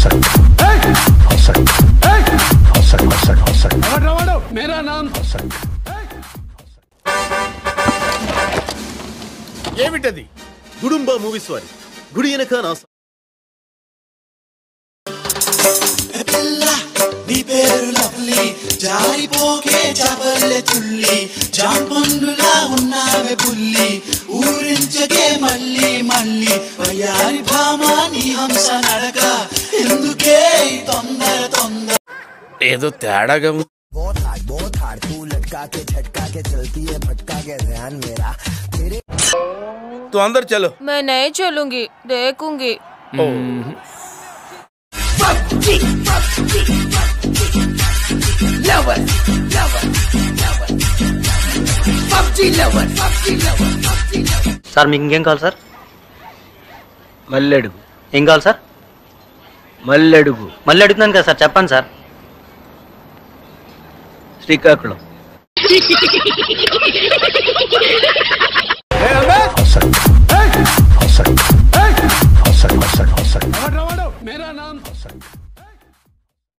ఏమిటది గుడుంబ మూవీస్ వారి గుడి వెనక నా పిల్ల నీ పేరు లవ్లీ జారిపోకే చబల్లె చుల్లి జాంపండులా ఉన్నావే పుల్లి ఊరించకే మళ్ళీ మళ్ళీ వయ్యారి భామా నీ హంస నడక ఎందుకే ఈ తొందర తొందర ఏదో తేడాగా ఉంది. तू अंदर चलो मैं नहीं चलूंगी देखूंगी సార్ మీకు ఇంకేం కావాలి సార్ మల్లెడుగు ఏం కావాలి సార్ మల్లెడుగు మళ్ళీ అడుగుతున్నాను కదా సార్ చెప్పండి సార్ శ్రీకాకుళం